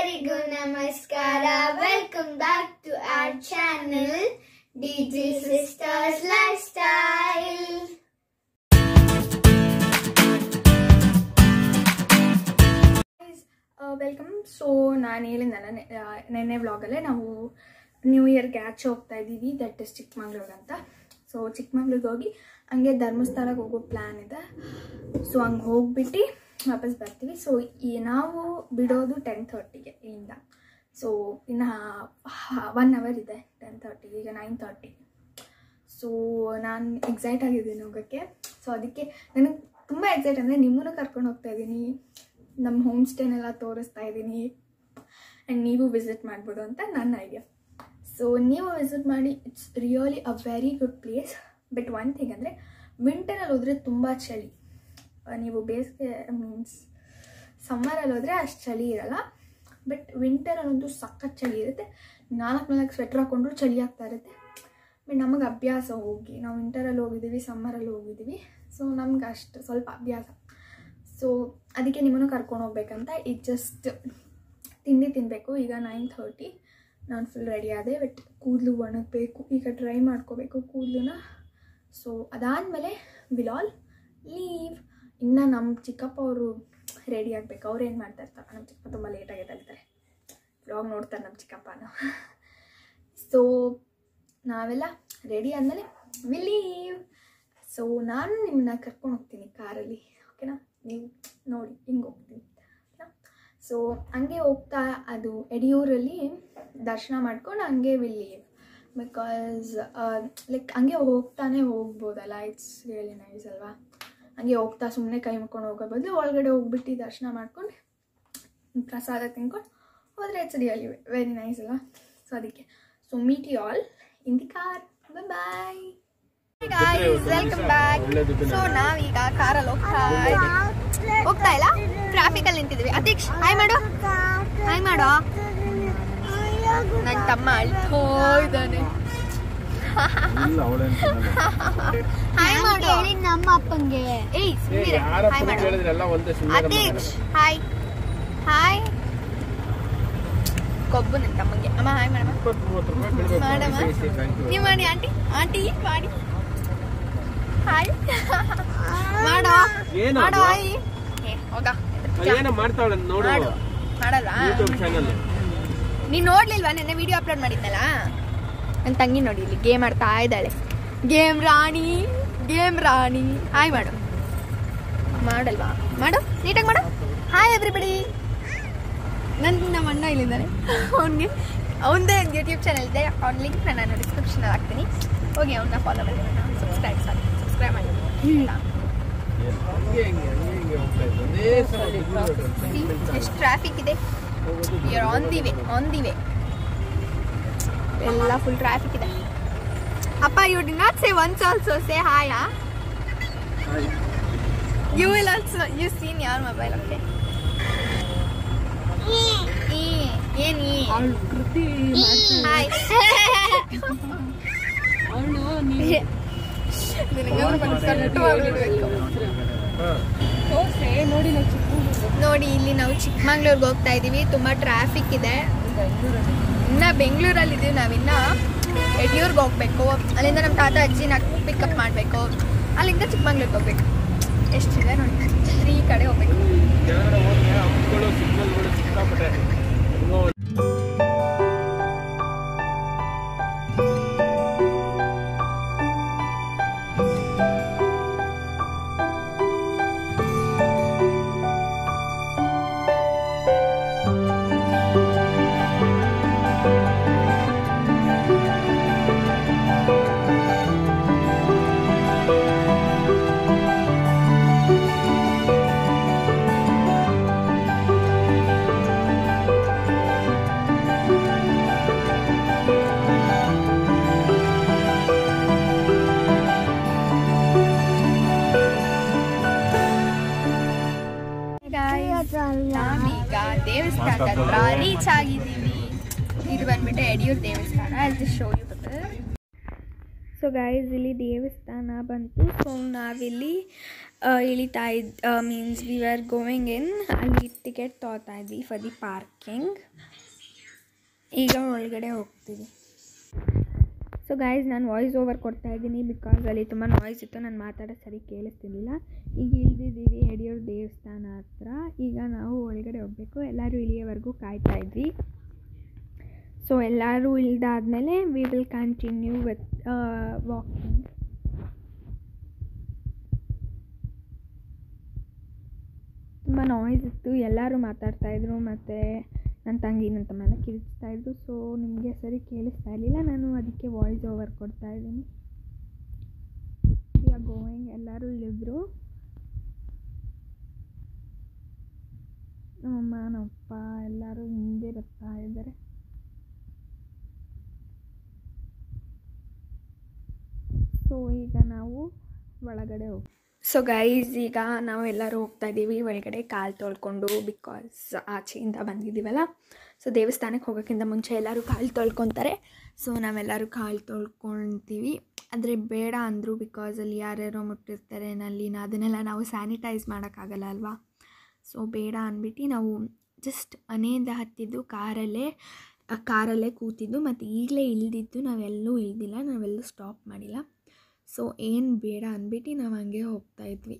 ಎಲ್ಲರಿಗೂ ನಮಸ್ಕಾರ welcome back to our channel digi sisters lifestyle welcome so ನಾನು ಹೇಳಿದ್ನಲ್ಲ ನೆ- ಆ, ನೆನ್ನೆ ವ್ಲಾಗಲ್ಲೇ ನಾವು ನ್ಯೂ ಇಯರ್ಗೆ ಆಚೆ ಹೋಗ್ತಾ ಇದ್ದೀವಿ ದಟ್ ಇಸ್ ಚಿಕ್ಕಮಂಗ್ಳೂರು ಅಂತ ಸೊ ಚಿಕ್ಕಮಂಗ್ಳೂರಿಗೆ ಹೋಗಿ ಹಂಗೆ ಧರ್ಮಸ್ಥಳಕ್ಕೆ ಹೋಗೋ ಪ್ಲ್ಯಾನ್ ಇದೆ ಸೊ ಹಂಗೆ ಹೋಗ್ಬಿಟ್ಟು ವಾಪಸ್ ಬರ್ತೀವಿ ಸೊ ಈ ನಾವು ಬಿಡೋದು ಟೆನ್ ಥರ್ಟಿಗೆ ಇಲ್ಲಿಂದ ಸೊ ಇನ್ನು ಒನ್ ಅವರ್ ಇದೆ ಟೆನ್ ಥರ್ಟಿಗೆ ಈಗ ನೈನ್ ತರ್ಟಿ ಸೊ ನಾನು ಎಕ್ಸೈಟ್ ಆಗಿದ್ದೀನಿ ಹೋಗೋಕ್ಕೆ ಸೊ ಅದಕ್ಕೆ ನನಗೆ ತುಂಬ ಎಕ್ಸೈಟ್ ಅಂದರೆ ನಿಮ್ಮನ್ನು ಕರ್ಕೊಂಡು ಹೋಗ್ತಾ ಇದ್ದೀನಿ ನಮ್ಮ ಹೋಮ್ ಸ್ಟೇನೆಲ್ಲ ತೋರಿಸ್ತಾ ಇದ್ದೀನಿ ಆ್ಯಂಡ್ ನೀವು ವಿಸಿಟ್ ಮಾಡ್ಬೋದು ಅಂತ ನನ್ನ ಐಡಿಯಾ ಸೊ ನೀವು ವಿಸಿಟ್ ಮಾಡಿ it's really uh very good place but one thing ಅಂದರೆ ವಿಂಟರಲ್ಲಿ ಹೋದರೆ ತುಂಬ ಚಳಿ ಆ, ನೀವು ಬೇಸಿಗೆ ಮೀನ್ಸ್ ಸಮ್ಮರಲ್ಲಿ ಹೋದರೆ ಅಷ್ಟು ಚಳಿ ಇರಲ್ಲ ಬಟ್ ವಿಂಟರಲ್ಲಂತೂ ಸಖತ್ ಚಳಿ ಇರುತ್ತೆ ನಾಲ್ಕು ನಾಲ್ಕು ಸ್ವೆಟ್ರ್ ಹಾಕೊಂಡ್ರು ಚಳಿ ಆಗ್ತಾ ಇರುತ್ತೆ ಬಟ್ ನಮಗೆ ಅಭ್ಯಾಸ ಹೋಗಿ ನಾವು ವಿಂಟರಲ್ಲಿ ಹೋಗಿದ್ದೀವಿ ಸಮ್ಮರಲ್ಲಿ ಹೋಗಿದ್ದೀವಿ ಸೊ ನಮ್ಗೆ ಅಷ್ಟು ಸ್ವಲ್ಪ ಅಭ್ಯಾಸ ಸೊ ಅದಕ್ಕೆ ನಿಮ್ಮನ್ನು ಕರ್ಕೊಂಡು ಹೋಗ್ಬೇಕಂತ ಈಗ ಜಸ್ಟ್ ತಿಂಡಿ ತಿನ್ನಬೇಕು ಈಗ ನೈನ್ ಥರ್ಟಿ ನಾನು ಫುಲ್ ರೆಡಿ ಆದೆ ಬಟ್ ಕೂದಲು ಒಣಗಬೇಕು ಈಗ ಡ್ರೈ ಮಾಡ್ಕೋಬೇಕು ಕೂದಲನ್ನ ಸೊ ಅದಾದಮೇಲೆ ವಿಲ್ ಆಲ್ ಲೀವ್ ಇನ್ನು ನಮ್ಮ ಚಿಕ್ಕಪ್ಪ ಅವರು ರೆಡಿ ಆಗಬೇಕು ಅವ್ರು ಏನು ಮಾಡ್ತಾ ಇರ್ತಾರೆ ನಮ್ಮ ಚಿಕ್ಕಪ್ಪ ತುಂಬ ಲೇಟಾಗಿ ಎದ್ದೇಳ್ತಾರೆ ವ್ಲಾಗ್ ನೋಡ್ತಾರೆ ನಮ್ಮ ಚಿಕ್ಕಪ್ಪನ ಸೊ ನಾವೆಲ್ಲ ರೆಡಿ ಆದಮೇಲೆ ವಿಲ್ ಲೀವ್ ಸೊ ನಾನು ನಿಮ್ಮನ್ನ ಕರ್ಕೊಂಡು ಹೋಗ್ತೀನಿ ಕಾರಲ್ಲಿ ಓಕೆನಾ ನೀವು ನೋಡಿ ಹಿಂಗೆ ಹೋಗ್ತೀನಿ ಸೊ ಹಂಗೆ ಹೋಗ್ತಾ ಅದು ಯಡಿಯೂರಲ್ಲಿ ದರ್ಶನ ಮಾಡ್ಕೊಂಡು ಹಂಗೆ ವಿಲ್ ಲೀವ್ ಬಿಕಾಸ್ ಲೈಕ್ ಹಂಗೆ ಹೋಗ್ತಾನೆ ಹೋಗ್ಬೋದಲ್ಲ ಇಟ್ಸ್ ರಿಯಲಿ ನೈಸ್ ಅಲ್ವಾ ಹಂಗೆ ಹೋಗ್ತಾ ಸುಮ್ಮನೆ ಕೈ ಮುಕ್ಕೊಂಡು ಹೋಗೋ ಬದಲು ಒಳಗಡೆ ಹೋಗ್ಬಿಟ್ಟು ದರ್ಶನ ಮಾಡ್ಕೊಂಡು ಪ್ರಸಾದ ತಿನ್ಕೊಂಡು ಹೋದರೆ ಇಟ್ಸ್ ರಿಯಲಿ ವೆರಿ ನೈಸ್ ಅಲ್ವಾ ಸೊ ಅದಕ್ಕೆ so meet you all in the car bye welcome back so ನಾವೀಗ ಕಾರಲ್ಲಿ ಹೋಗ್ತಾ ಇದ್ದೀವಿ ಹೋಗ್ತಾ ಇಲ್ಲ ಟ್ರಾಫಿಕ್ ಅಲ್ಲಿ ನಿಂತಿದ್ವಿ ಅತೀಕ್ಷ್ ಹಾಯ್ ಮಾಡು ಹಾಯ್ ಮಾಡು ನನ್ನ ತಮ್ಮ ಅಳ್ತೋ ಇದ್ದಾನೆ ಹಾಯ್ ಮಾಡು ನಮ್ಮ ಅಪ್ಪಂಗೆ ಏಯ್ ಸುಮ್ಮನೆ ಹಾಯ್ ಮಾಡು ಹೇಳಿದ್ರೆಲ್ಲ ಒಂದೇ ಅತೀಕ್ಷ್ ಹಾಯ್ ಹಾಯ್ ಕೊಬ್ಬು ನನ್ನ ತಮ್ಮಂಗೆ ಅಮ್ಮ ಹಾಯ್ ಮಾಡಮ್ಮ ಮಾಡಮ್ಮ ನೀವು ಮಾಡಿ ಆಂಟಿ ಆಂಟಿ ಮಾಡಿ ಹಾಯ್ ಮಾಡೋ ಏನು ಮಾಡೋ ಅದು? ಹಾಯ್ ಏ ಹೋಗ ಏನೋ ಮಾಡ್ತಾವಳ ನೋಡು ಮಾಡು ಮಾಡಲ್ವಾ ಯೂಟ್ಯೂಬ್ ಚಾನಲ್ ನೀನ್ ನೋಡ್ಲಿಲ್ವಾ ನೆನ್ನೆ ವಿಡಿಯೋ ಅಪ್ಲೋಡ್ ಮಾಡಿದ್ನಲ್ಲ ನನ್ನ ತಂಗಿ ನೋಡಿ ಇಲ್ಲಿ ಗೇಮ್ ಆಡ್ತಾ ಇದ್ದಾಳೆ ಗೇಮ್ ರಾಣಿ ಗೇಮ್ ರಾಣಿ ಹಾಯ್ ಮಾಡು ಮಾಡಲ್ವಾ ಮಾಡು ನೀಟಾಗಿ ಮಾಡು ಹಾಯ್ ಎವ್ರಿಬಡಿ ನನ್ನ ನಮ್ಮ ಅಣ್ಣ ಇಲ್ಲಿದ್ದಾನೆ ಅವನಿಗೆ ಅವನದೇ ಯೂಟ್ಯೂಬ್ ಚಾನಲ್ ಇದೆ ಅವ್ನ ಲಿಂಕ್ ನಾನು ಡಿಸ್ಕ್ರಿಪ್ಷನಲ್ಲಿ ಹಾಕ್ತೀನಿ ಹೋಗಿ ಅವನ್ನ ಫಾಲೋ ಮಾಡಿ ಸಬ್ಸ್ಕ್ರೈಬ್ ಸಾಕು ಸಬ್ಸ್ಕ್ರೈಬ್ ಮಾಡಿ ಆಯ್ತಾ? ಹಂಗೆ ಹಿಂಗೆ ಹಂಗೆ ಹಿಂಗೆ ಹೋಗ್ತಾ ಇತ್ತು ಒಂದೇ ಸಲ ಬಿದ್ಬಿಡೋದು. See, ಎಷ್ಟು ಟ್ರಾಫಿಕ್ ಇದೆ ಯರ್ on the way on the way ಎಲ್ಲ ಫುಲ್ ಟ್ರಾಫಿಕ್ ಇದೆ ಅಪ್ಪ you did not say once also say hi you will also you seen ಯಾರ್ ಮೊಬೈಲ್ ಓಕೆ ಏನ್ ಈ ಹಾಯ್ ಹಾ. ನೋಡಿ ಇಲ್ಲಿ ನಾವು ಚಿಕ್ಕಮಂಗ್ಳೂರ್ಗೆ ಹೋಗ್ತಾ ಇದೀವಿ ತುಂಬಾ ಟ್ರಾಫಿಕ್ ಇದೆ ಇನ್ನ ಬೆಂಗಳೂರಲ್ಲಿ ಇದೀವಿ ನಾವಿನ್ನ ಯಡಿಯೂರ್ಗೆ ಹೋಗ್ಬೇಕು ಅಲ್ಲಿಂದ ನಮ್ಮ ತಾತ ಅಜ್ಜಿನ ಪಿಕಪ್ ಮಾಡಬೇಕು ಅಲ್ಲಿಂದ ಚಿಕ್ಕಮಂಗ್ಳೂರ್ಗೆ ಹೋಗ್ಬೇಕು ಎಷ್ಟಿದೆ ನೋಡಿ ತ್ರೀ ಕಡೆ ಹೋಗ್ಬೇಕು ಕೆಳಗಡೆ ಹೋದ್ರೆ ಹಬ್ಬಗಳು ಸಿಗ್ನಲ್ಗಳು ಸಿಕ್ಕಾಪಟ್ಟೆ ಹೆಂಗೋ ಒಂದ್- ನಾವೀಗ ದೇವಸ್ಥಾನದ ಹತ್ರ ರೀಚ್ ಆಗಿದ್ದೀವಿ ಇದು ಬಂದ್ಬಿಟ್ಟು ಯಡಿಯೂರು ದೇವಸ್ಥಾನ ಅಲ್ಲಿ ಶೋ ಯು ಸೊ ಗೈಸ್ ಇಲ್ಲಿ ದೇವಸ್ಥಾನ ಬಂತು ಸೊ ನಾವಿಲ್ಲಿ ಇಳಿತಾ ಇದ್ದ means we are going in ಅಲ್ಲಿ ಟಿಕೆಟ್ ತೊಗೊತಾ ಇದ್ವಿ ಫಾರ್ ದಿ ಪಾರ್ಕಿಂಗ್ ಈಗ ಒಳಗಡೆ ಹೋಗ್ತೀವಿ ಸೊ ಗೈಸ್ ನಾನು ವಾಯ್ಸ್ ಓವರ್ ಕೊಡ್ತಾ ಇದ್ದೀನಿ ಬಿಕಾಸ್ ಅಲ್ಲಿ ತುಂಬ ನಾಯ್ಸ್ ಇತ್ತು ನಾನು ಮಾತಾಡೋದು ಸರಿ ಕೇಳಿಸ್ತಿರ್ಲಿಲ್ಲ ಈಗ ಇಳಿದಿದ್ದೀವಿ ಯಡಿಯೂರು ದೇವಸ್ಥಾನ ಹತ್ರ ಈಗ ನಾವು ಒಳಗಡೆ ಹೋಗಬೇಕು ಎಲ್ಲರೂ ಇಳಿಯೋವರೆಗೂ ಕಾಯ್ತಾ ಇದ್ವಿ ಸೊ ಎಲ್ಲರೂ ಇಳ್ದಾದ್ಮೇಲೆ we will continue with walking ತುಂಬ ನಾಯ್ಸ್ ಇತ್ತು ಎಲ್ಲರೂ ಮಾತಾಡ್ತಾಯಿದ್ರು ಮತ್ತು ನನ್ನ ತಂಗಿ ನನ್ನ ತಮ್ಮೆಲ್ಲ ಕಿರಿಚ್ತಾ ಇದ್ರು ಸೊ ನಿಮಗೆ ಸರಿ ಕೇಳಿಸ್ತಾ ಇರಲಿಲ್ಲ ನಾನು ಅದಕ್ಕೆ ವಾಯ್ಸ್ ಓವರ್ ಕೊಡ್ತಾ ಇದ್ದೀನಿ ವಿ ಆರ್ ಗೋಯಿಂಗ್ ಎಲ್ಲರೂ ಇಳಿದ್ರು ನಮ್ಮಮ್ಮ ನಮ್ಮಪ್ಪ ಎಲ್ಲರೂ ಹಿಂದೆ ಬರ್ತಾ ಇದ್ದಾರೆ ಸೊ ಈಗ ನಾವು ಒಳಗಡೆ ಹೋಗಿ ಸೊ ಗೈಸ್ ಈಗ ನಾವು ಎಲ್ಲರೂ ಹೋಗ್ತಾ ಇದ್ದೀವಿ ಒಳಗಡೆ ಕಾಲು ತೊಳ್ಕೊಂಡು ಬಿಕಾಸ್ ಆಚೆಯಿಂದ ಬಂದಿದ್ದೀವಲ್ಲ ಸೊ ದೇವಸ್ಥಾನಕ್ಕೆ ಹೋಗೋಕ್ಕಿಂತ ಮುಂಚೆ ಎಲ್ಲರೂ ಕಾಲು ತೊಳ್ಕೊತಾರೆ ಸೊ ನಾವೆಲ್ಲರೂ ಕಾಲು ತೊಳ್ಕೊಳ್ತೀವಿ ಆದರೆ ಬೇಡ ಅಂದರು ಬಿಕಾಸ್ ಅಲ್ಲಿ ಯಾರ್ಯಾರೋ ಮುಟ್ಟಿರ್ತಾರೆ ನಲ್ಲಿನ ಅದನ್ನೆಲ್ಲ ನಾವು ಸ್ಯಾನಿಟೈಸ್ ಮಾಡೋಕ್ಕಾಗಲ್ಲ ಅಲ್ವಾ ಸೊ ಬೇಡ ಅಂದ್ಬಿಟ್ಟು ನಾವು ಜಸ್ಟ್ ಮನೆಯಿಂದ ಹತ್ತಿದ್ದು ಕಾರಲ್ಲೇ ಆ ಕಾರಲ್ಲೇ ಕೂತಿದ್ದು ಮತ್ತು ಈಗಲೇ ಇಳಿದಿದ್ದು ನಾವೆಲ್ಲೂ ಇಳ್ದಿಲ್ಲ ನಾವೆಲ್ಲೂ ಸ್ಟಾಪ್ ಮಾಡಿಲ್ಲ ಸೊ ಏನು ಬೇಡ ಅಂದ್ಬಿಟ್ಟು ನಾವು ಹಂಗೆ ಹೋಗ್ತಾ ಇದ್ವಿ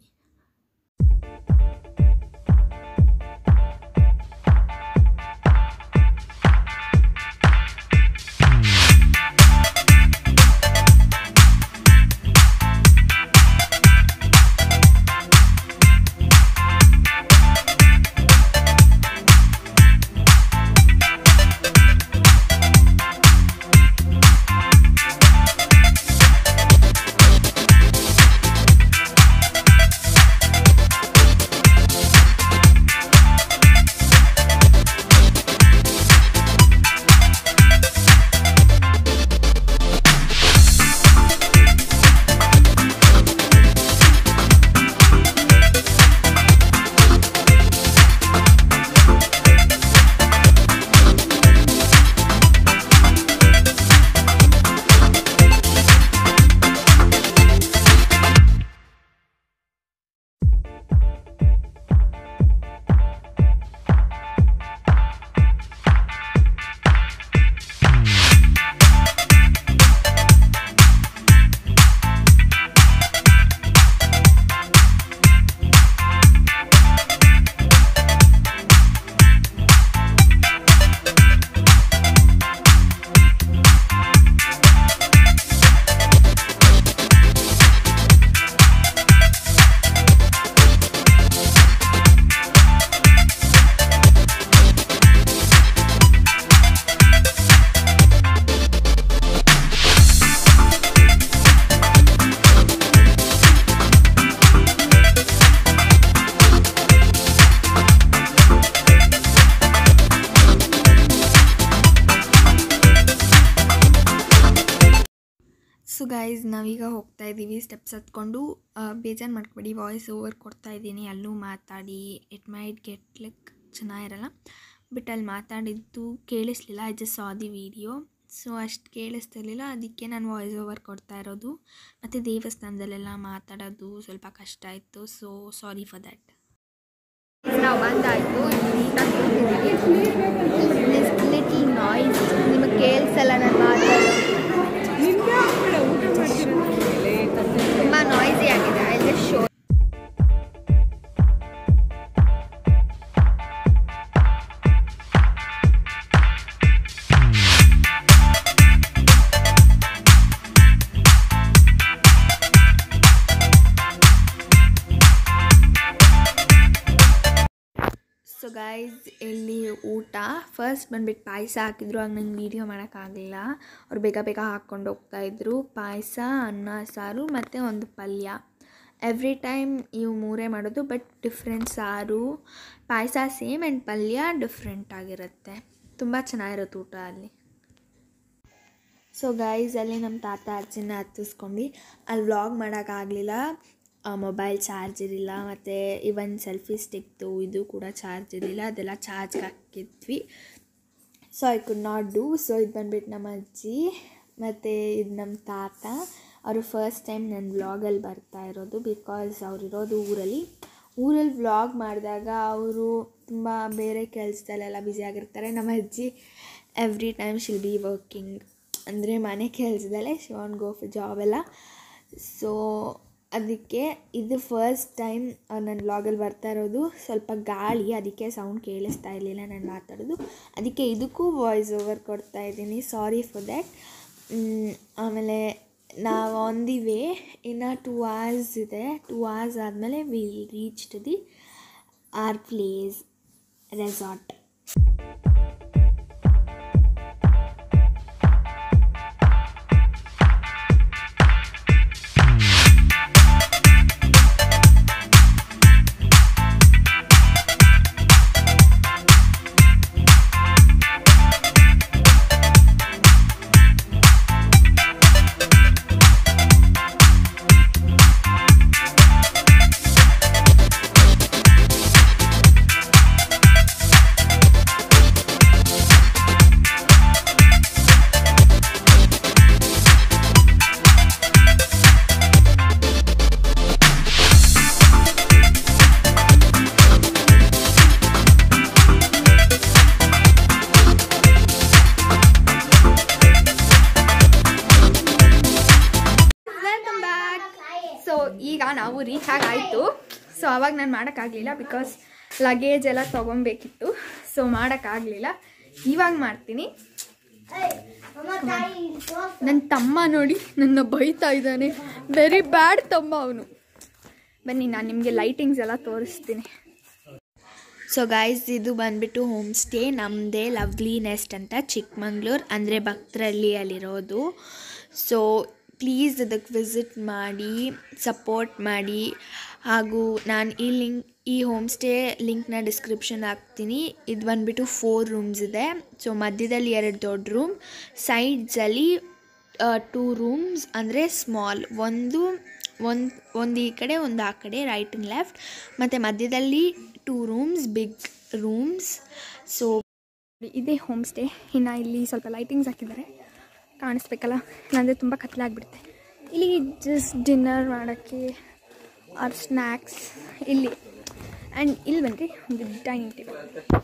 ಸೊ ಗೈಸ್ ನಾವೀಗ ಹೋಗ್ತಾ ಇದ್ದೀವಿ ಸ್ಟೆಪ್ಸ್ ಹತ್ಕೊಂಡು ಬೇಜಾರು ಮಾಡ್ಕೊಬೇಡಿ ವಾಯ್ಸ್ ಓವರ್ ಕೊಡ್ತಾ ಇದ್ದೀನಿ ಅಲ್ಲೂ ಮಾತಾಡಿ ಇಟ್ ಮೈಟ್ ಗೆಟ್ ಲೈಕ್ ಚೆನ್ನಾಗಿರಲ್ಲ ಬಟ್ ಅಲ್ಲಿ ಮಾತಾಡಿದ್ದು ಕೇಳಿಸ್ಲಿಲ್ಲ I just saw the video so ಅಷ್ಟು ಕೇಳಿಸ್ತಿರ್ಲಿಲ್ಲ ಅದಕ್ಕೆ ನಾನು ವಾಯ್ಸ್ ಓವರ್ ಕೊಡ್ತಾ ಇರೋದು ಮತ್ತು ದೇವಸ್ಥಾನದಲ್ಲೆಲ್ಲ ಮಾತಾಡೋದು ಸ್ವಲ್ಪ ಕಷ್ಟ ಇತ್ತು ಸೊ ಸಾರಿ ಫಾರ್ ದ್ಯಾಟ್ ನಾವು ಬಂದಾಯಿತು ಲಿಟಲ್ ನಾಯ್ಸ್ ನಿಮಗೆ ಕೇಳಿಸಲ್ಲ ನಾನು ಮಾತಾಡೋದು ತುಂಬ ನಾಯ್ಸಿ ಆಗಿದೆ I just show so guys ಇಲ್ಲಿ ಊಟ ಫಸ್ಟ್ ಬಂದ್ಬಿಟ್ಟು ಪಾಯಸ ಹಾಕಿದ್ರು ಆಗ ನಂಗೆ ವೀಡಿಯೋ ಮಾಡೋಕ್ಕಾಗಲಿಲ್ಲ ಅವ್ರು ಬೇಗ ಬೇಗ ಹಾಕ್ಕೊಂಡು ಹೋಗ್ತಾಯಿದ್ರು ಪಾಯಸ ಅನ್ನ ಸಾರು ಮತ್ತು ಒಂದು ಪಲ್ಯ ಎವ್ರಿ ಟೈಮ್ ಇವು ಮೂರೇ ಮಾಡೋದು ಬಟ್ ಡಿಫ್ರೆಂಟ್ ಸಾರು ಪಾಯಸ ಸೇಮ್ ಆ್ಯಂಡ್ ಪಲ್ಯ ಡಿಫ್ರೆಂಟ್ ಆಗಿರುತ್ತೆ ತುಂಬ ಚೆನ್ನಾಗಿರುತ್ತೆ ಊಟ ಅಲ್ಲಿ ಸೊ ಗೈಸ್ ಅಲ್ಲಿ ನಮ್ಮ ತಾತ ಅಜ್ಜಿನ ಹತ್ತಿಸ್ಕೊಂಡು ಅಲ್ಲಿ ವ್ಲಾಗ್ ಮಾಡೋಕ್ಕಾಗಲಿಲ್ಲ ಮೊಬೈಲ್ ಚಾರ್ಜ್ ಇರಲಿಲ್ಲ ಮತ್ತು ಇವನ್ ಸೆಲ್ಫಿ ಸ್ಟಿಕ್ದು ಇದು ಕೂಡ ಚಾರ್ಜ್ ಇರಲಿಲ್ಲ ಅದೆಲ್ಲ ಚಾರ್ಜ್ಗೆ ಹಾಕಿದ್ವಿ so I could not do so ಇದು ಬಂದ್ಬಿಟ್ಟು ನಮ್ಮ ಅಜ್ಜಿ ಮತ್ತು ಇದು ನಮ್ಮ ತಾತ ಅವರು ಫಸ್ಟ್ ಟೈಮ್ ನನ್ನ ವ್ಲಾಗಲ್ಲಿ ಬರ್ತಾ ಇರೋದು ಬಿಕಾಸ್ ಅವರಿರೋದು ಊರಲ್ಲಿ ಊರಲ್ಲಿ ವ್ಲಾಗ್ ಮಾಡಿದಾಗ ಅವರು ತುಂಬ ಬೇರೆ ಕೆಲಸದಲ್ಲೆಲ್ಲ ಬ್ಯುಸಿ ಆಗಿರ್ತಾರೆ ನಮ್ಮ ಅಜ್ಜಿ every time she'll be working ಅಂದರೆ ಮನೆ ಕೆಲಸದಲ್ಲೇ she want go for job ಎಲ್ಲ ಸೊ ಅದಕ್ಕೆ ಇದು ಫಸ್ಟ್ ಟೈಮ್ ನನ್ನ ವ್ಲಾಗಲ್ಲಿ ಬರ್ತಾ ಇರೋದು ಸ್ವಲ್ಪ ಗಾಳಿ ಅದಕ್ಕೆ ಸೌಂಡ್ ಕೇಳಿಸ್ತಾ ಇರಲಿಲ್ಲ ನಾನು ಮಾತಾಡೋದು ಅದಕ್ಕೆ ಇದಕ್ಕೂ ವಾಯ್ಸ್ ಓವರ್ ಕೊಡ್ತಾ ಇದ್ದೀನಿ ಸಾರಿ ಫಾರ್ ದ್ಯಾಟ್ ಆಮೇಲೆ ನಾವು ಆನ್ ದಿ ವೇ ಇನ್ನು ಟೂ ಅವರ್ಸ್ ಇದೆ ಟೂ ಅವರ್ಸ್ ಆದಮೇಲೆ will reach to the our place resort welcome back so ಈಗ ನಾವು ರೀಚ್ ಆಗಾಯಿತು ಸೊ ಅವಾಗ ನಾನು ಮಾಡೋಕ್ಕಾಗಲಿಲ್ಲ ಬಿಕಾಸ್ ಲಗೇಜ್ ಎಲ್ಲ ತೊಗೊಬೇಕಿತ್ತು ಸೊ ಮಾಡೋಕ್ಕಾಗಲಿಲ್ಲ ಇವಾಗ ಮಾಡ್ತೀನಿ ನನ್ನ ತಮ್ಮ ನೋಡಿ ನನ್ನ ಬೈತಾ ಇದ್ದಾನೆ ವೆರಿ ಬ್ಯಾಡ್ ತಮ್ಮ ಅವನು ಬನ್ನಿ ನಾನು ನಿಮಗೆ ಲೈಟಿಂಗ್ಸ್ ಎಲ್ಲ ತೋರಿಸ್ತೀನಿ ಸೊ ಗಾಯ್ಸ್ ಇದು ಬಂದ್ಬಿಟ್ಟು ಹೋಮ್ ಸ್ಟೇ ನಮ್ಮದೇ ಲವ್ಲಿ ನೆಸ್ಟ್ ಅಂತ ಚಿಕ್ಕಮಂಗ್ಳೂರು ಅಂದರೆ ಭಕ್ತರಳ್ಳಿಯಲ್ಲಿರೋದು ಸೊ ಪ್ಲೀಸ್ ಅದಕ್ಕೆ ವಿಸಿಟ್ ಮಾಡಿ ಸಪೋರ್ಟ್ ಮಾಡಿ ಹಾಗೂ ನಾನು ಈ ಲಿಂಕ್ ಈ ಹೋಮ್ ಸ್ಟೇ ಲಿಂಕ್ನ ಡಿಸ್ಕ್ರಿಪ್ಷನ್ ಹಾಕ್ತೀನಿ ಇದು ಬಂದ್ಬಿಟ್ಟು ಫೋರ್ ರೂಮ್ಸ್ ಇದೆ ಸೊ ಮಧ್ಯದಲ್ಲಿ ಎರಡು ದೊಡ್ಡ ರೂಮ್ ಸೈಡ್ಸಲ್ಲಿ ಟೂ ರೂಮ್ಸ್ ಅಂದರೆ ಸ್ಮಾಲ್ ಒಂದು ಒಂದು ಒಂದು ಈ ಕಡೆ ಒಂದು ಆ ಕಡೆ ರೈಟ್ ಆ್ಯಂಡ್ ಲೆಫ್ಟ್ ಮತ್ತು ಮಧ್ಯದಲ್ಲಿ two rooms big rooms so ಇದೇ ಹೋಮ್ ಸ್ಟೇ ಇನ್ನು ಇಲ್ಲಿ ಸ್ವಲ್ಪ ಲೈಟಿಂಗ್ಸ್ ಹಾಕಿದ್ದಾರೆ ಕಾಣಿಸ್ಬೇಕಲ್ಲ ಇಲ್ಲಾಂದರೆ ತುಂಬ ಕತ್ಲಾಗ್ಬಿಡುತ್ತೆ ಇಲ್ಲಿ ಜಸ್ಟ್ ಡಿನ್ನರ್ ಮಾಡೋಕ್ಕೆ ಆರ್ ಸ್ನ್ಯಾಕ್ಸ್ ಇಲ್ಲಿ ಆ್ಯಂಡ್ ಇಲ್ಲಿ ಬಂದರೆ ಒಂದು ಡೈನಿಂಗ್ ಟೇಬಲ್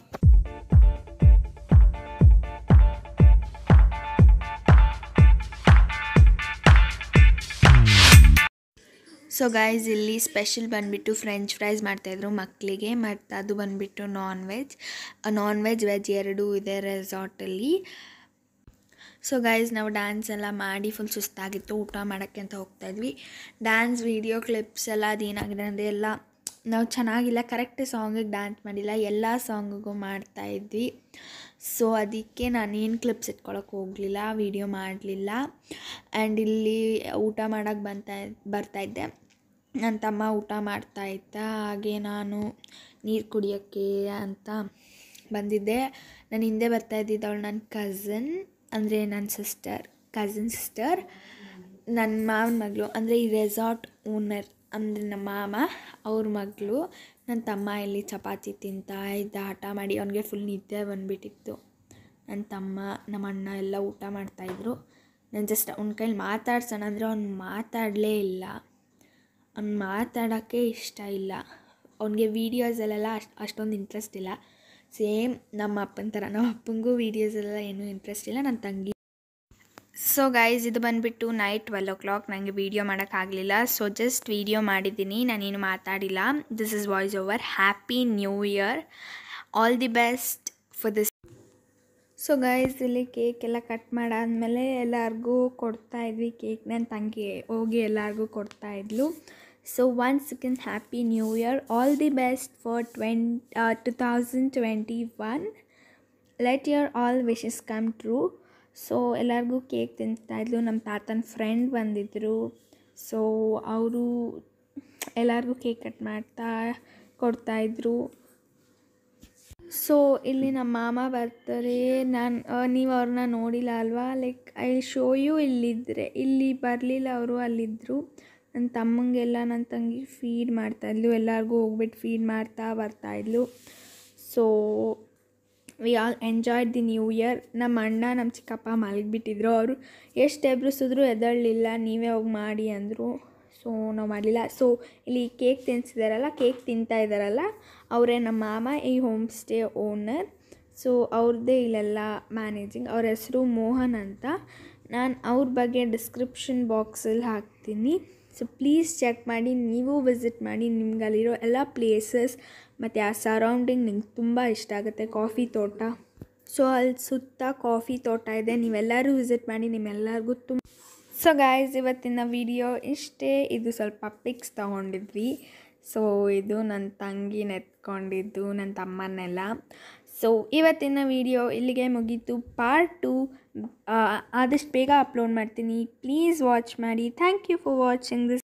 ಸೊ ಗೈಸ್ ಇಲ್ಲಿ ಸ್ಪೆಷಲ್ ಬಂದುಬಿಟ್ಟು ಫ್ರೆಂಚ್ ಫ್ರೈಸ್ ಮಾಡ್ತಾಯಿದ್ರು ಮಕ್ಕಳಿಗೆ ಮತ್ತು ಅದು ಬಂದುಬಿಟ್ಟು non veg non veg veg ಎರಡೂ ಇದೆ ರೆಸಾರ್ಟಲ್ಲಿ ಸೊ ಗೈಸ್ ನಾವು ಡ್ಯಾನ್ಸ್ ಎಲ್ಲ ಮಾಡಿ ಫುಲ್ ಸುಸ್ತಾಗಿತ್ತು ಊಟ ಮಾಡೋಕ್ಕೆ ಅಂತ ಹೋಗ್ತಾಯಿದ್ವಿ ಡ್ಯಾನ್ಸ್ ವೀಡಿಯೋ ಕ್ಲಿಪ್ಸ್ ಎಲ್ಲ ಅದೇನಾಗಿದೆ ಅಂದರೆ ಎಲ್ಲ ನಾವು ಚೆನ್ನಾಗಿಲ್ಲ ಕರೆಕ್ಟ್ ಸಾಂಗಿಗೆ ಡ್ಯಾನ್ಸ್ ಮಾಡಿಲ್ಲ ಎಲ್ಲ ಸಾಂಗಿಗೂ ಮಾಡ್ತಾಯಿದ್ವಿ ಸೊ ಅದಕ್ಕೆ ನಾನೇನು ಕ್ಲಿಪ್ಸ್ ಇಟ್ಕೊಳಕ್ಕೆ ಹೋಗಲಿಲ್ಲ ವೀಡಿಯೋ ಮಾಡಲಿಲ್ಲ ಆ್ಯಂಡ್ ಇಲ್ಲಿ ಊಟ ಮಾಡೋಕ್ಕೆ ಬಂತ ಬರ್ತಾಯಿದ್ದೆ ನನ್ನ ತಮ್ಮ ಊಟ ಮಾಡ್ತಾ ಇದ್ದ ಹಾಗೆ ನಾನು ನೀರು ಕುಡಿಯೋಕ್ಕೆ ಅಂತ ಬಂದಿದ್ದೆ ನಾನು ಹಿಂದೆ ಬರ್ತಾ ಇದ್ದಿದ್ದವಳು ನನ್ನ ಕಝನ್ ಅಂದರೆ ನನ್ನ ಸಿಸ್ಟರ್ ಕಝನ್ ಸಿಸ್ಟರ್ ನನ್ನ ಮಾವನ ಮಗಳು ಅಂದರೆ ಈ ರೆಸಾರ್ಟ್ ಓನರ್ ಅಂದರೆ ನಮ್ಮ ಮಾಮ ಅವ್ರ ಮಗಳು ನನ್ನ ತಮ್ಮ ಇಲ್ಲಿ ಚಪಾತಿ ತಿಂತಾ ಇದ್ದ ಹಠ ಮಾಡಿ ಅವನಿಗೆ ಫುಲ್ ನಿದ್ದೆ ಬಂದುಬಿಟ್ಟಿತ್ತು ನನ್ನ ತಮ್ಮ ನಮ್ಮ ಅಣ್ಣ ಎಲ್ಲ ಊಟ ಮಾಡ್ತಾಯಿದ್ರು ನಾನು ಜಸ್ಟ್ ಅವ್ನ ಕೈಲಿ ಮಾತಾಡ್ಸೋಣ ಅಂದರೆ ಅವ್ನು ಮಾತಾಡಲೇ ಇಲ್ಲ ಅವ್ನು ಮಾತಾಡೋಕ್ಕೆ ಇಷ್ಟ ಇಲ್ಲ ಅವನಿಗೆ ವೀಡಿಯೋಸಲ್ಲೆಲ್ಲ ಅಷ್ಟು ಅಷ್ಟೊಂದು ಇಂಟ್ರೆಸ್ಟ್ ಇಲ್ಲ ಸೇಮ್ ನಮ್ಮ ಅಪ್ಪನ ಥರ ನಮ್ಮ ಅಪ್ಪನಿಗೂ ವೀಡಿಯೋಸಲ್ಲೆಲ್ಲ ಏನೂ ಇಂಟ್ರೆಸ್ಟ್ ಇಲ್ಲ ನನ್ನ ತಂಗಿ ಸೊ ಗೈಸ್ ಇದು ಬಂದುಬಿಟ್ಟು ನೈಟ್ ಟ್ವೆಲ್ ಓ ಕ್ಲಾಕ್ ನನಗೆ ವೀಡಿಯೋ ಮಾಡೋಕ್ಕಾಗಲಿಲ್ಲ ಸೊ ಜಸ್ಟ್ ವೀಡಿಯೋ ಮಾಡಿದ್ದೀನಿ ನಾನೇನು ಮಾತಾಡಿಲ್ಲ this is voice over happy new year all the best for this so guys ಇಲ್ಲಿ ಕೇಕ್ ಎಲ್ಲ ಕಟ್ ಮಾಡಾದ್ಮೇಲೆ ಎಲ್ಲರಿಗೂ ಕೊಡ್ತಾ ಇದ್ವಿ ಕೇಕ್ ನನ್ನ ತಂಗಿ ಹೋಗಿ ಎಲ್ಲರಿಗೂ ಕೊಡ್ತಾ ಇದ್ಲು so once second happy new year all the best for twenty two thousand twenty one let your all wishes come true so ಎಲ್ಲರಿಗೂ ಕೇಕ್ ತಿಂತಾಯಿದ್ಲು ನಮ್ಮ ತಾತನ ಫ್ರೆಂಡ್ ಬಂದಿದ್ದರು ಸೊ ಅವರು ಎಲ್ಲರಿಗೂ ಕೇಕ್ ಕಟ್ ಮಾಡ್ತಾ ಕೊಡ್ತಾಯಿದ್ರು ಸೊ ಇಲ್ಲಿ ನಮ್ಮ ಮಾಮ ಬರ್ತಾರೆ ನಾನು ನೀವು ಅವ್ರನ್ನ ನೋಡಿಲ್ಲ ಅಲ್ವಾ ಲೈಕ್ ಐ ಶೋ ಯು ಇಲ್ಲಿದ್ದರೆ ಇಲ್ಲಿ ಬರಲಿಲ್ಲ ಅವರು ಅಲ್ಲಿದ್ದರು ನನ್ನ ತಮ್ಮಂಗೆಲ್ಲ ನನ್ನ ತಂಗಿ ಫೀಡ್ ಮಾಡ್ತಾಯಿದ್ಲು ಎಲ್ಲರಿಗೂ ಹೋಗ್ಬಿಟ್ಟು ಫೀಡ್ ಮಾಡ್ತಾ ಬರ್ತಾಯಿದ್ಲು so we all enjoyed the new year ನಮ್ಮ ಅಣ್ಣ ನಮ್ಮ ಚಿಕ್ಕಪ್ಪ ಮಲಗಿಬಿಟ್ಟಿದ್ರು ಅವರು ಎಷ್ಟು ಎಬ್ರಿಸಿದ್ರು ಎದಳಲಿಲ್ಲ ನೀವೇ ಹೋಗಿ ಮಾಡಿ ಅಂದರು ಸೊ ನಾವು ಮಾಡಲಿಲ್ಲ ಸೊ ಇಲ್ಲಿ ಕೇಕ್ ತಿನ್ನಿಸಿದಾರಲ್ಲ ಕೇಕ್ ತಿಂತಾ ಇದ್ದಾರಲ್ಲ ಅವರೇ ನಮ್ಮ ಮಾಮ ಈ ಹೋಮ್ ಸ್ಟೇ ಓನರ್ ಸೊ ಅವ್ರದ್ದೇ ಇಲ್ಲೆಲ್ಲ ಮ್ಯಾನೇಜಿಂಗ್ ಅವ್ರ ಹೆಸರು ಮೋಹನ್ ಅಂತ ನಾನು ಅವ್ರ ಬಗ್ಗೆ ಡಿಸ್ಕ್ರಿಪ್ಷನ್ ಬಾಕ್ಸಲ್ಲಿ ಹಾಕ್ತೀನಿ ಸೊ ಪ್ಲೀಸ್ ಚೆಕ್ ಮಾಡಿ ನೀವು ವಿಸಿಟ್ ಮಾಡಿ ನಿಮ್ಗೆ ಅಲ್ಲಿರೋ ಎಲ್ಲ ಪ್ಲೇಸಸ್ ಮತ್ತು ಆ ಸರೌಂಡಿಂಗ್ ನಿಮ್ಗೆ ತುಂಬ ಇಷ್ಟ ಆಗುತ್ತೆ ಕಾಫಿ ತೋಟ ಸೊ ಅಲ್ಲಿ ಸುತ್ತ ಕಾಫಿ ತೋಟ ಇದೆ ನೀವೆಲ್ಲರೂ ವಿಸಿಟ್ ಮಾಡಿ ನಿಮ್ಮೆಲ್ಲರಿಗೂ ತುಂಬ ಸೊ ಗಾಯ್ಸ್ ಇವತ್ತಿನ ವಿಡಿಯೋ ಇಷ್ಟೇ ಇದು ಸ್ವಲ್ಪ ಪಿಕ್ಸ್ ತೊಗೊಂಡಿದ್ವಿ ಸೊ ಇದು ನನ್ನ ತಂಗಿ ನೆತ್ಕೊಂಡಿದ್ದು ನನ್ನ ತಮ್ಮನ್ನೆಲ್ಲ ಸೊ ಇವತ್ತಿನ ವಿಡಿಯೋ ಇಲ್ಲಿಗೆ ಮುಗೀತು ಪಾರ್ಟ್ ಟು ಆದಷ್ಟು ಬೇಗ ಅಪ್ಲೋಡ್ ಮಾಡ್ತೀನಿ ಪ್ಲೀಸ್ ವಾಚ್ ಮಾಡಿ thank you for watching this